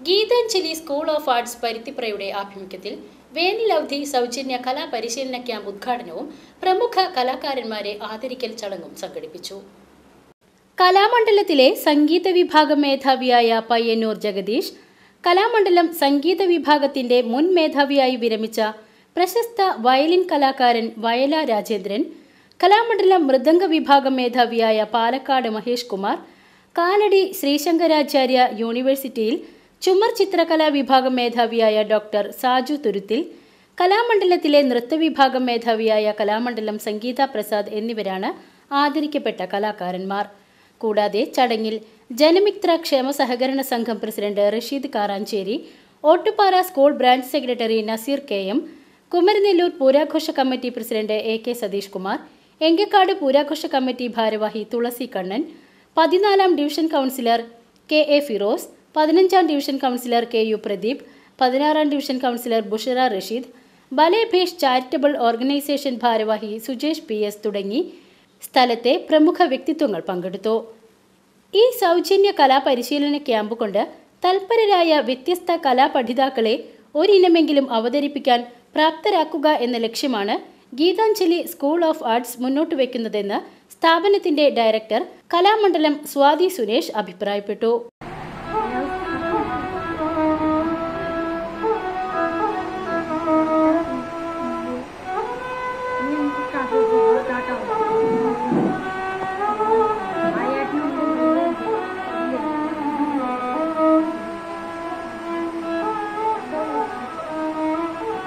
Geethanjali school of arts പരുത്തിപ്രയുടെ ആഭിമുഖ്യത്തിൽ വേനലവധി സൗജന്യ കലാപരിശീലന ക്യാമ്പ് ഉദ്ഘാടനവും പ്രമുഖ കലാകാരന്മാരെ ആദരിക്കൽ ചടങ്ങും സംഘടിപ്പിച്ചു കലാമണ്ഡലത്തിലെ സംഗീത വിഭാഗം മേധാവിയായ പയ്യന്നൂർ ജഗദീഷ് കലാമണ്ഡലം സംഗീത വിഭാഗത്തിന്റെ മുൻ മേധാവിയായി വിരമിച്ച പ്രശസ്ത വയലിൻ കലാകാരൻ വയല രാജേന്ദ്രൻ കലാമണ്ഡലം മൃദംഗ വിഭാഗം മേധാവിയായ പാലക്കാട് മഹേഷ് കുമാർ കാലടി ശ്രീശങ്കരാചാര്യ യൂണിവേഴ്സിറ്റിയിൽ ചുമർ ചിത്രകലാ വിഭാഗം മേധാവിയായ ഡോക്ടർ സാജു തുരുത്തിൽ കലാമണ്ഡലത്തിലെ നൃത്തവിഭാഗം മേധാവിയായ കലാമണ്ഡലം സംഗീത പ്രസാദ് എന്നിവരാണ് ആദരിക്കപ്പെട്ട കലാകാരന്മാർ കൂടാതെ ചടങ്ങിൽ Janamitra Kshema Sahakarana Sangham president Rasheed Karanchery Ottupara school branch secretary Naseer K M Kumaranellur പൂരാഘോഷ committee president A K Satheesh Kumar Enkakkad പൂരാഘോഷ കമ്മിറ്റി ഭാരവാഹി തുളസി കണ്ണൻ പതിനാലാം division councillor K A Firoz പതിനഞ്ചാം division councillor K U Pradeep പതിനാറാം division councillor Bushara Rasheed Balebhesh charitable organisation ഭാരവാഹി സുജേഷ് പി എസ് തുടങ്ങി സ്ഥലത്തെ പ്രമുഖ വ്യക്തിത്വങ്ങൾ പങ്കെടുത്തു ഈ സൗജന്യ കലാപരിശീലന ക്യാമ്പ് കൊണ്ട് തൽപരരായ വ്യത്യസ്ത കലാപഠിതാക്കളെ ഒരിനമെങ്കിലും അവതരിപ്പിക്കാൻ പ്രാപ്തരാക്കുക എന്ന ലക്ഷ്യമാണ് ഗീതാഞ്ജലി സ്കൂൾ ഓഫ് ആർട്സ് മുന്നോട്ട് വയ്ക്കുന്നതെന്ന് സ്ഥാപനത്തിന്റെ ഡയറക്ടർ കലാമണ്ഡലം സ്വാതി സുരേഷ് അഭിപ്രായപ്പെട്ടു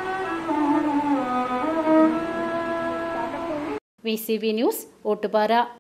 V C V news Ottupara